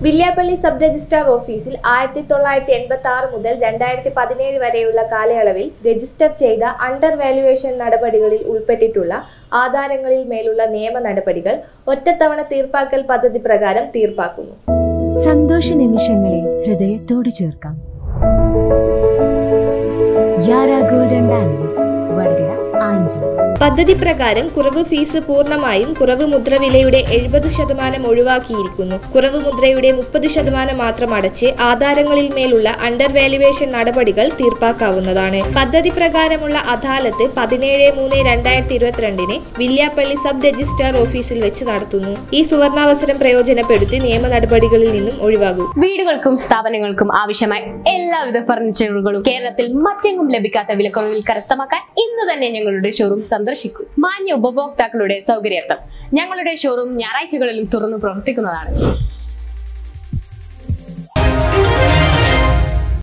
Villiappally sub registrar ഓഫീസിൽ ആയിരത്തി തൊള്ളായിരത്തി എൺപത്തി ആറ് മുതൽ രണ്ടായിരത്തി പതിനേഴ് വരെയുള്ള കാലയളവിൽ രജിസ്റ്റർ ചെയ്ത അണ്ടർ വാല്യുവേഷൻ നടപടികളിൽ ഉൾപ്പെട്ടിട്ടുള്ള ആധാരങ്ങളിൽ മേലുള്ള നിയമ നടപടികൾ ഒറ്റത്തവണ തീർപ്പാക്കൽ പദ്ധതി പ്രകാരം തീർപ്പാക്കുന്നു സന്തോഷ നിമിഷങ്ങളെ ഹൃദയത്തോട് ചേർക്കാം യാര ഗോൾഡൻ ഡയമണ്ട്സ് വടകര ആഞ്ചി പദ്ധതി പ്രകാരം കുറവ് ഫീസ് പൂർണ്ണമായും കുറവ് മുദ്രവിലയുടെ എഴുപത് ശതമാനം ഒഴിവാക്കിയിരിക്കുന്നു കുറവ് മുദ്രയുടെ മുപ്പത് ശതമാനം മാത്രം അടച്ച് ആധാരങ്ങളിൽ മേലുള്ള അണ്ടർ വാല്യുവേഷൻ നടപടികൾ തീർപ്പാക്കാവുന്നതാണ് പദ്ധതി പ്രകാരമുള്ള അദാലത്ത് പതിനേഴ് മൂന്ന് രണ്ടായിരത്തി ഇരുപത്തിരണ്ടിന് വില്യാപ്പള്ളി സബ് രജിസ്ട്രാർ ഓഫീസിൽ വെച്ച് നടത്തുന്നു ഈ സുവർണാവസരം പ്രയോജനപ്പെടുത്തി നിയമ നടപടികളിൽ നിന്നും ഒഴിവാകൂ വീടുകൾക്കും സ്ഥാപനങ്ങൾക്കും ആവശ്യമായ എല്ലാവിധ ഫർണിച്ചറുകളും കേരളത്തിൽ മറ്റെങ്ങും ലഭിക്കാത്ത വിലക്കുറവിൽ കരസ്ഥമാക്കാൻ ഇന്ന് തന്നെ ഞങ്ങളുടെ ഷോറൂം സന്ദർശിക്കൂ മാന്യ ഉപഭോക്താക്കളുടെ സൗകര്യാർത്ഥം ഞങ്ങളുടെ ഷോറൂം ഞായറാഴ്ചകളിലും തുറന്നു പ്രവർത്തിക്കുന്നതാണ്